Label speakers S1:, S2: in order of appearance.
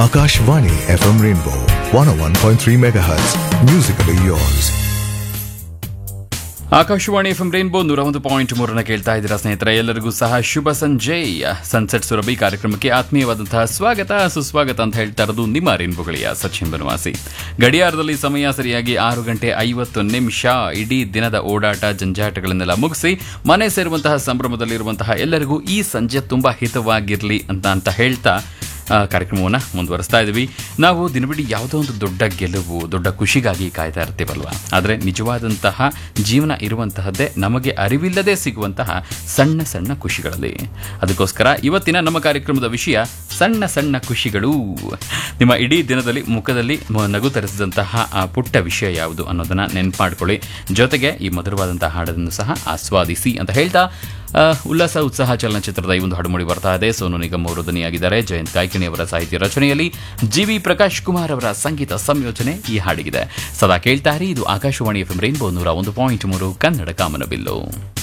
S1: Akashvani FM Rainbow 101.3 MHz. Musically yours.
S2: Akashvani FM Rainbow ನೂರ ಒಂದು point ಮೂರನ್ನ ಕೇಳ್ತಾ ಇದ್ದೀರಾ ಸ್ನೇಹಿತರೆ ಎಲ್ಲರಿಗೂ ಸಹ ಶುಭ ಸಂಜೆ ಸನ್ಸೆಟ್ ಸುರಭಿ ಕಾರ್ಯಕ್ರಮಕ್ಕೆ ಆತ್ಮೀಯವಾದಂತಹ ಸ್ವಾಗತ ಸುಸ್ವಾಗತ ಅಂತ ಹೇಳ್ತಾ ಇರೋದು ನಿಮ್ಮ ರೈನ್ಬೋಗಳಿಯ ಸಚಿನ್ ಬನವಾಸಿ ಗಡಿಯಾರದಲ್ಲಿ ಸಮಯ ಸರಿಯಾಗಿ ಆರು ಗಂಟೆ ಐವತ್ತು ನಿಮಿಷ ಇಡೀ ದಿನದ ಓಡಾಟ ಜಂಜಾಟಗಳನ್ನೆಲ್ಲ ಮುಗಿಸಿ ಮನೆ ಸೇರುವಂತಹ ಸಂಭ್ರಮದಲ್ಲಿರುವಂತಹ ಎಲ್ಲರಿಗೂ ಈ ಸಂಜೆ ತುಂಬಾ ಹಿತವಾಗಿರಲಿ ಅಂತ ಅಂತ ಹೇಳ್ತಾ ಆ, ಕಾರ್ಯಕ್ರಮವನ್ನು ಮುಂದುವರಿಸ್ತಾ ಇದ್ದೀವಿ ನಾವು ದಿನವಿಡೀ ಯಾವುದೋ ಒಂದು ದೊಡ್ಡ ಗೆಲುವು ದೊಡ್ಡ ಖುಷಿಗಾಗಿ ಕಾಯ್ತಾ ಇರ್ತೀವಲ್ವ ಆದರೆ ನಿಜವಾದಂತಹ ಜೀವನ ಇರುವಂತಹದ್ದೇ ನಮಗೆ ಅರಿವಿಲ್ಲದೆ ಸಿಗುವಂತಹ ಸಣ್ಣ ಸಣ್ಣ ಖುಷಿಗಳಲ್ಲಿ ಅದಕ್ಕೋಸ್ಕರ ಇವತ್ತಿನ ನಮ್ಮ ಕಾರ್ಯಕ್ರಮದ ವಿಷಯ ಸಣ್ಣ ಸಣ್ಣ ಖುಷಿಗಳು ನಿಮ್ಮ ಇಡೀ ದಿನದಲ್ಲಿ ಮುಖದಲ್ಲಿ ಮ- ನಗು ತರಿಸಿದಂತಹ ಆ ಪುಟ್ಟ ವಿಷಯ ಯಾವುದು ಅನ್ನೋದನ್ನ ನೆನ್ಪು ಮಾಡ್ಕೊಳ್ಳಿ ಜೊತೆಗೆ ಈ ಮಧುರವಾದಂತಹ ಹಾಡನ್ನು ಸಹ ಆಸ್ವಾದಿಸಿ ಅಂತ ಹೇಳ್ತಾ ಆ, ಉಲ್ಲಾಸ ಉತ್ಸಾಹ ಚಲನಚಿತ್ರದ ಈ ಒಂದು ಹಾಡುಮೂಡಿ ಬರ್ತಾ ಇದೆ ಸೋನು ನಿಗಮ್ ಅವರು ಧ್ವನಿಯಾಗಿದ್ದಾರೆ ಜಯಂತ್ ಕಾಯ್ಕಿಣಿ ಅವರ ಸಾಹಿತ್ಯ ರಚನೆಯಲ್ಲಿ ಜಿ ವಿ ಪ್ರಕಾಶ್ ಕುಮಾರ್ ಅವರ ಸಂಗೀತ ಸಂಯೋಜನೆ ಈ ಹಾಡಿಗಿದೆ ಸದಾ ಕೇಳ್ತಾರೆ ಇದು ಆಕಾಶವಾಣಿ ಎಫ್ ರೈನ್ಬೋ ನೂರ ಒಂದು ಪಾಯಿಂಟ್ ಮೂರು ಕನ್ನಡ ಕಾಮನಬಿಲ್ಲು